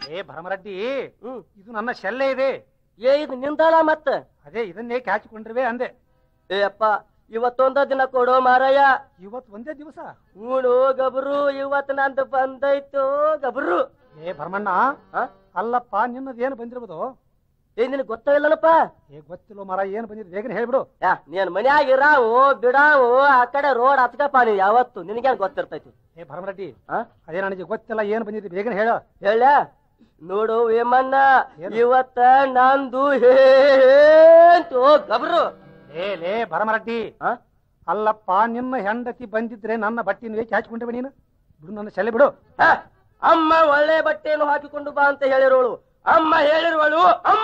ಏ ಭರಮರೆಡ್ಡಿ ಹ್ಮ್ ಇದು ನನ್ನ ಶಲ್ಲೆ ಇದೆ ಏ ಇದು ನಿಂದಲ್ಲ ಮತ್ತ ಅದೇ ಇದನ್ನೇ ಕ್ಯಾಚಿಕೊಂಡಿರುವೆ ಅಂದೆ ಏ ಅಪ್ಪ ಇವತ್ತೊಂದ ದಿನ ಕೊಡೋ ಮಾರಾಯ ಇವತ್ತು ಒಂದೇ ದಿವಸ ಹೂಣು ಗಬ್ರು ಇವತ್ ನಂದು ಬಂದೈತು ಗಬ್ರು ಏ ಭರಮಣ್ಣ ಆ? ಅಲ್ಲಪ್ಪ ನಿನ್ನದು ಏನು ಬಂದಿರ್ಬೋದು ಏ ನಿನಗ್ ಗೊತ್ತಾಗಿಲ್ಲನಪ್ಪ ಏ ಗೊತ್ತಿಲ್ಲ ಮರ ಏನು ಬಂದಿರ್ ಬೇಗನೆ ಹೇಳ್ಬಿಡು ಯಾ ನೀನ್ ಮನ್ಯಾಗ ಇರಾವು ಬಿಡಾವು ಆ ಕಡೆ ರೋಡ್ ಹತ್ಕಪ್ಪ ನೀವ್ ಯಾವತ್ತು ನಿನಗೇನ್ ಗೊತ್ತಿರ್ತೈತಿ ಏ ಭರಮರೆಡ್ಡಿ ಆ ಅದೇ ನನಗೆ ಗೊತ್ತಿಲ್ಲ ಏನು ಬಂದಿದೆ ಬೇಗನೆ ಹೇಳು ಹೇಳ ನೋಡು ವೇಮಣ್ಣ ಏನು? ಇವತ್ತ ನಂದು ಹೇಂತು ಗಬ್ರು ಲೇ ಲೇ ಭರಮರೆಡ್ಡಿ ಆ? ಅಲ್ಲಪ್ಪ ನಿನ್ನ ಹೆಂಡತಿ ಬಂದಿದ್ರೆ ನನ್ನ ಬಟ್ಟೆನ ಏಕೆ ಹಾಚಿಕೊಂಡಿವೆ ನೀನು ಬಿಡು ನನ್ನ ಶಲ್ಲೆ ಬಿಡು ಹ, ಅಮ್ಮ ಒಳ್ಳೆ ಬಟ್ಟೆಯನ್ನು ಹಾಕಿಕೊಂಡು ಬಾ ಅಂತ ಹೇಳಿರೋಳು ಅಮ್ಮ ಹೇಳಿರುವಳು ಅಮ್ಮ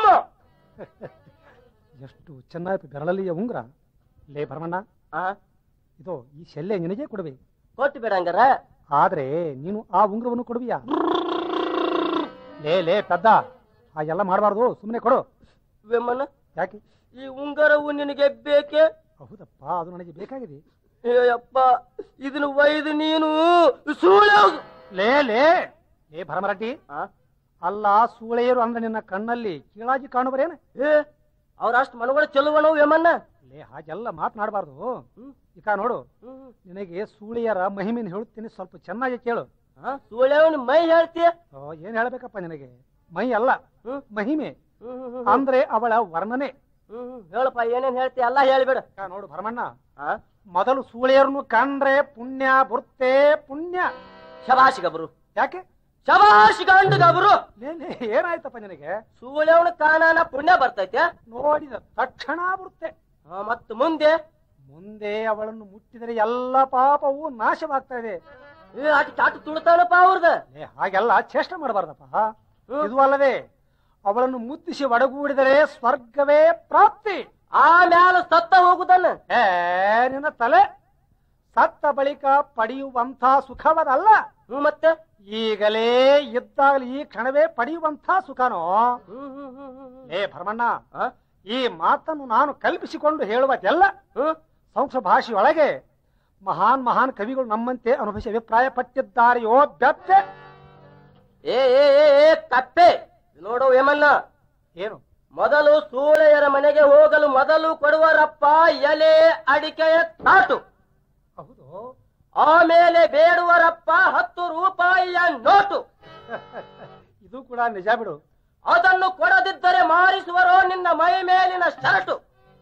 ಎಷ್ಟು ಚೆನ್ನಾಗಿ ಬೆರಳಲ್ಲಿಯ ಉಂಗ್ರ ಲೇ ಭರಮಣ್ಣ ಆ, ಇದು ಈ ಶಲ್ಯ ನಿನಗೆ ಕೊಡುವೆ ಕೊಟ್ಟು ಬಿಡ ಹಂಗಾರ ಆದ್ರೆ ನೀನು ಆ ಉಂಗ್ರವನ್ನು ಕೊಡುವಿಯಾ ಲೇ ಲೇ ಪೆದ್ದ ಹಾಗೆಲ್ಲ ಮಾಡಬಾರ್ದು ಸುಮ್ಮನೆ ಕೊಡು ವೇಮಣ್ಣ ಯಾಕೆ ಈ ಉಂಗರವು ನಿನಗೆ ಬೇಕೆ ಹೌದಪ್ಪ ಅದು ನನಗೆ ಬೇಕಾಗಿದೆ ಅಪ್ಪ ಇದನ್ನು ಒಯ್ದು ನೀನು ಸೂಳೆ ಹೋಗು. ಲೇ ಲೇ ಲೇ ಭರಮರೆಡ್ಡಿ ಆ? ಅಲ್ಲ ಸೂಳೆಯರು ಅಂದ್ರೆ ನಿನ್ನ ಕಣ್ಣಲ್ಲಿ ಕೀಳಾಗಿ ಕಾಣುವರೇನು ಏ ಅವ್ರಷ್ಟು ಮನಗಳು ಚೆಲುವನು ವೇಮಣ್ಣ ಲೇ ಹಾಗೆಲ್ಲ ಮಾತನಾಡಬಾರ್ದು ಹ್ಮ್. ಈಗ ನೋಡು ಹ್ಮ್. ನಿನಗೆ ಸೂಳೆಯರ ಮಹಿಮೆನ ಹೇಳುತ್ತೀನಿ ಸ್ವಲ್ಪ ಚೆನ್ನಾಗಿ ಕೇಳು ಆ, ಸೂಳೆಯವನು ಮೈ ಹೇಳ್ತೀಯ ಓ, ಏನ್ ಹೇಳ್ಬೇಕಪ್ಪ ನಿನಗೆ ಮೈ ಅಲ್ಲ ಹ್ಮ್. ಮಹಿಮೆ ಹ್ಮ್, ಹ್ಮ್, ಹ್ಮ್, ಅಂದ್ರೆ ಅವಳ ವರ್ಣನೆ ಹ್ಮ್, ಹ್ಮ್. ಹೇಳಪ್ಪ ಏನೇನ್ ಹೇಳ್ತೀಯ ಎಲ್ಲ ಹೇಳ್ಬಿಡ ಈಗ ನೋಡು ಭರಮಣ್ಣ ಆ? ಮೊದಲು ಸೂಳೆಯರನ್ನು ಕಂಡ್ರೆ ಪುಣ್ಯ ಬರುತ್ತೆ ಪುಣ್ಯ ಶಬಾಷ್ ಗಬ್ರು ಯಾಕೆ ಶಬಾಷ್ ಗಂಡು ಗಬ್ರು ಲೇ ಲೇ, ಏನಾಯ್ತಪ್ಪ ನಿನಗೆ ಸೂಳೆಯವನ ಕಾಣಾನ ಪುಣ್ಯ ಬರ್ತೈತೆ ನೋಡಿದ ತಕ್ಷಣ ಬರುತ್ತೆ ಆ, ಮತ್ತ್ ಮುಂದೆ ಮುಂದೆ ಅವಳನ್ನು ಮುಟ್ಟಿದರೆ ಎಲ್ಲ ಪಾಪವು ನಾಶವಾಗ್ತಾ ಇದೆ ಏ ಅಟ್ ಚಾಟು ತುಳ್ತಾನಪ್ಪ ಅವ್ರದ ಲೇ, ಹಾಗೆಲ್ಲ ಚೇಷ್ಟೆ ಮಾಡಬಾರ್ದಪ್ಪ ಹ್ಮ್. ಇದು ಅಲ್ಲದೆ ಅವಳನ್ನು ಮುತ್ತಿಸಿ ಒಡಗೂಡಿದರೆ ಸ್ವರ್ಗವೇ ಪ್ರಾಪ್ತಿ ಆಮ್ಯಾಲ ಸತ್ತ ಹೋಗುದನ್ನ ಏ ನಿನ್ನ ತಲೆ ಸತ್ತ ಬಳಿಕ ಪಡೆಯುವಂಥ ಸುಖವದಲ್ಲ ಹ್ಮ್ ಮತ್ತೆ ಈಗಲೇ ಇದ್ದಾಗಲೇ ಈ ಕ್ಷಣವೇ ಪಡೆಯುವಂಥ ಸುಖನೋ ಹ್ಮ್ ಹ್ಮ್ ಹ್ಮ್ ಹ್ಮ್ ಹ್ಮ್. ಏ ಭರಮಣ್ಣ ಆ? ಈ ಮಾತನ್ನು ನಾನು ಕಲ್ಪಿಸಿಕೊಂಡು ಹೇಳುವುದೆಲ್ಲ ಹ್ಮ್ ಸಂಸ್ಕೃತ ಭಾಷೆಯೊಳಗೆ ಮಹಾನ್ ಮಹಾನ್ ಕವಿಗಳು ನಮ್ಮಂತೆ ಅನುಭವಿಸಿ ಅಭಿಪ್ರಾಯ ಪಟ್ಟಿದ್ದಾರೆಯೋ ಬೆತ್ತೆ ಏ ಏ ಏ ಏ ಕಪ್ಪೆ ನೋಡು ಏಮನ್ನ ಏನು ಮೊದಲು ಸೂಳೆಯರ ಮನೆಗೆ ಹೋಗಲು ಮೊದಲು ಕೊಡುವರಪ್ಪ ಎಲೆ ಅಡಿಕೆಯ ತಾಟು ಹೌದು ಆಮೇಲೆ ಬೇಡುವರಪ್ಪ ಹತ್ತು ರೂಪಾಯಿಯ ನೋಟು ಇದು ಕೂಡ ನಿಜ ಬಿಡು ಅದನ್ನು ಕೊಡದಿದ್ದರೆ ಮಾರಿಸುವರೋ ನಿನ್ನ ಮೈ ಮೇಲಿನ ಶರಟು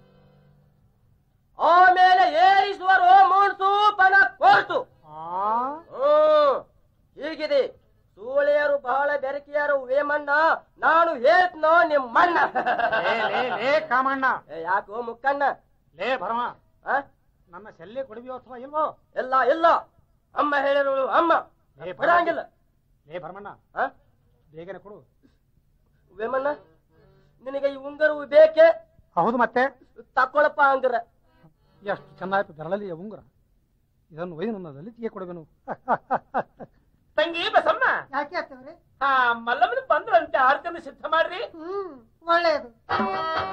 ಆಮೇಲೆ ಏರಿಸುವರೋ ಮೂಡ್ಸು ಪಣ ಕೋರ್ಟು ಆ ಹ್ಮ್ ಹೀಗಿದೆ ಸೂಳೆಯರು ಬಹಳ ಬೆರಕಿಯರು ವೇಮಣ್ಣ ನಾನು ಹೇಳ್ತನೋ ನಿಮ್ಮಣ್ಣ ಲೇ ಲೇ ಲೇ ಕಾಮಣ್ಣ ಏ, ಯಾಕೋ ಮುಕ್ಕಣ್ಣ ಲೇ ಭರಮ ಆ? ನನ್ನ ಶಲ್ಯ ಕೊಡುವಿಯೋ ಅಥವಾ ಇಲ್ವೋ ಇಲ್ಲ ಇಲ್ಲ ಅಮ್ಮ ಹೇಳಿರೋಳು ಅಮ್ಮ ಲೇ ಭರಮ. ಬಿಡಂಗಿಲ್ಲ ಲೇ ಭರಮಣ್ಣ ಆ? ಬೇಗನೆ ಕೊಡು ವೇಮಣ್ಣ ನಿನಗೆ ಈ ಉಂಗರವು ಬೇಕೆ ಹೌದು ಮತ್ತೆ ತಕೊಳಪ್ಪ ಹಂಗರ ಎಷ್ಟು ಚೆನ್ನಾಯ್ತು ಬೆರಳಲ್ಲಿ ಉಂಗುರ ಇದನ್ನು ಒಯ್ದು ನನ್ನ ದಲಿತಿಗೆ ಕೊಡುವೆನು ತಂಗಿ ಬಸಮ್ಮ ಯಾಕೆ ಆಗ್ತವ್ರೆ ಆ ಮಲ್ಲಮ್ಮನ ಬಂದ್ರಂತೆ ಆರ್ತನ ಸಿದ್ಧ ಮಾಡ್ರಿ ಹ್ಮ್ ಒಳ್ಳೇದು